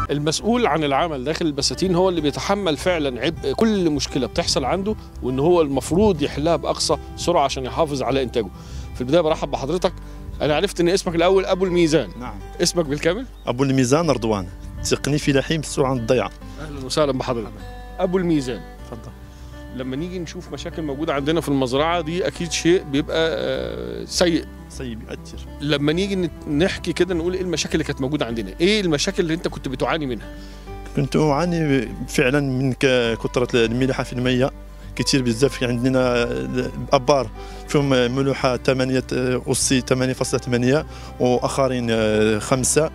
المسؤول عن العمل داخل البساتين هو اللي بيتحمل فعلا عبء كل مشكله بتحصل عنده وان هو المفروض يحلها باقصى سرعه عشان يحافظ على انتاجه في البدايه برحب بحضرتك انا عرفت ان اسمك الاول ابو الميزان نعم اسمك بالكامل ابو الميزان رضوان تقني فلاحي مسؤول عن الضيعه اهلا وسهلا بحضرتك ابو الميزان تفضل لما نيجي نشوف مشاكل موجوده عندنا في المزرعه دي اكيد شيء بيبقى آه، سيء سيء يؤثر لما نيجي نت- نحكي كده نقول ايه المشاكل اللي كانت موجوده عندنا ايه المشاكل اللي انت كنت بتعاني منها كنت اعاني فعلا من ك- كثره الملوحه في المياه كثير بزاف عندنا ابار فيهم ملوحه 8 اوسي 8.8 واخرين 5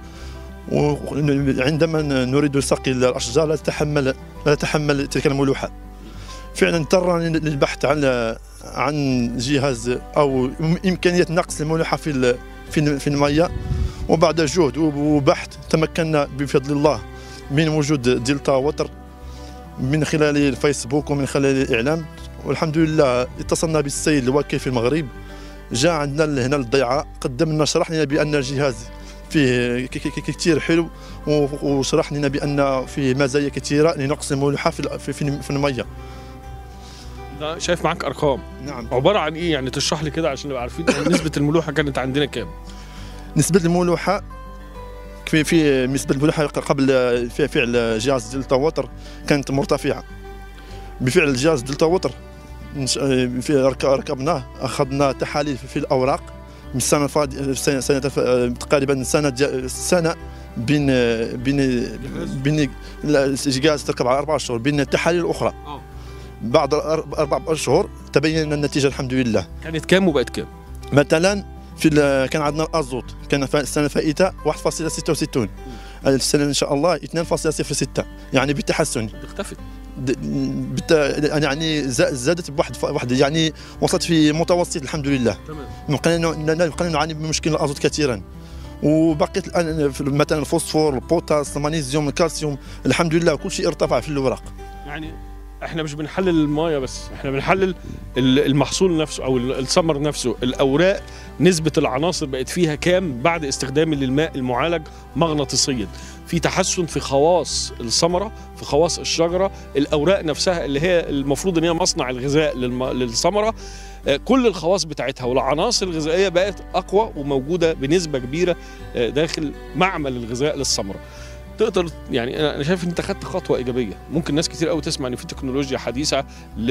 وعندما نريد سقي الاشجار لا تتحمل لا تتحمل تلك الملوحه فعلا اضطرنا للبحث عن عن جهاز او امكانيه نقص الملوحه في ال- في ال- في المياه وبعد جهد وبحث تمكنا بفضل الله من وجود دلتا وتر من خلال الفيسبوك ومن خلال الاعلام والحمد لله اتصلنا بالسيد الوكيل في المغرب جاء عندنا هنا للضيعه قدم لنا شرح لنا بان الجهاز فيه ك- ك- ك- كثير حلو و- وشرح لنا بان فيه مزايا كثيره لنقص الملوحه في ال- في, في, في الميه ده شايف معاك ارقام نعم عباره عن ايه يعني تشرح لي كده عشان نبقى عارفين نسبه الملوحه كانت عندنا كام نسبة الملوحة في في نسبة الملوحة قبل في فعل جهاز دلتا ووتر كانت مرتفعة بفعل جهاز دلتا ووتر نش- في رك- ركبناه أخذنا تحاليل في الأوراق من السنة الفاضية سنة, سنة الف- تقريبا سنة جا- سنة بين بين بين لا، الجهاز تركب على أربع أشهر بين التحاليل الأخرى آه. بعد أربع أربع أشهر تبين النتيجة الحمد لله كانت كام وبقت كام مثلا في ال- كان عندنا الازوت كان ف- السنه الفائته 1.66 السنه ان شاء الله 2.06 يعني بتحسن اختفت د- بت... يعني ز- زادت بواحد ف- واحد يعني وصلت في متوسط الحمد لله تمام بقينا ن- بقينا نعاني من مشكل الازوت كثيرا وبقيت الان في- مثلا الفوسفور البوتاس المغنيسيوم الكالسيوم الحمد لله كل شيء ارتفع في الاوراق يعني احنا مش بنحلل المايه بس احنا بنحلل ال- المحصول نفسه او ال- الثمر نفسه الاوراق نسبه العناصر بقت فيها كام بعد استخدامي للماء المعالج مغناطيسيا في تحسن في خواص الثمره في خواص الشجره الاوراق نفسها اللي هي المفروض ان هي مصنع الغذاء للم- للثمره آه، كل الخواص بتاعتها والعناصر الغذائيه بقت اقوى وموجوده بنسبه كبيره آه، داخل معمل الغذاء للثمره تقدر يعني انا أنا شايف ان انت خدت خطوه ايجابيه ممكن ناس كتير قوي تسمع ان في تكنولوجيا حديثه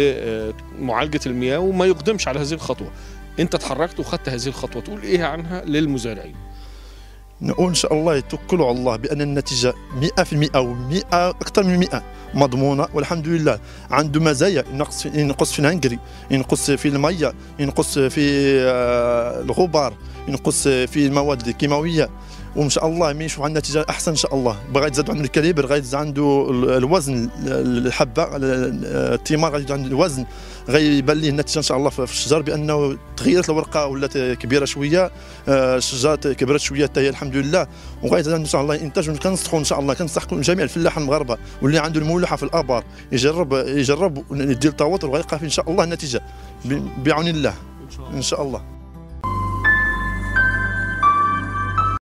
لمعالجه المياه وما يقدمش على هذه الخطوه انت اتحركت وخدت هذه الخطوه تقول ايه عنها للمزارعين نقول ان شاء الله يتوكلوا على الله بان النتيجه 100% او 100 اكثر من 100 مضمونه والحمد لله عنده مزايا ينقص في ينقص في الهنجري ينقص في الميه ينقص في آه، الغبار ينقص في المواد الكيماويه وان شاء الله من يشوف عنده نتيجه احسن ان شاء الله بغا يزاد عنده الكاليبر غا يزاد عنده ال- الوزن ال- الحبه ال- الثمار غا يزاد عنده الوزن غيبان ليه النتيجه ان شاء الله في في الشجر بانه تغيرت الورقه ولات كبيره شويه آه، الشجرات كبرت شويه حتى هي الحمد لله وغاية ان شاء الله انتاج كنصحوا ان شاء الله كنصح جميع الفلاحه المغاربه واللي عنده المولحه في الابار يجرب يجرب يدير التوتر وغيلقى في ان شاء الله النتيجه ب- بعون الله ان شاء ان شاء الله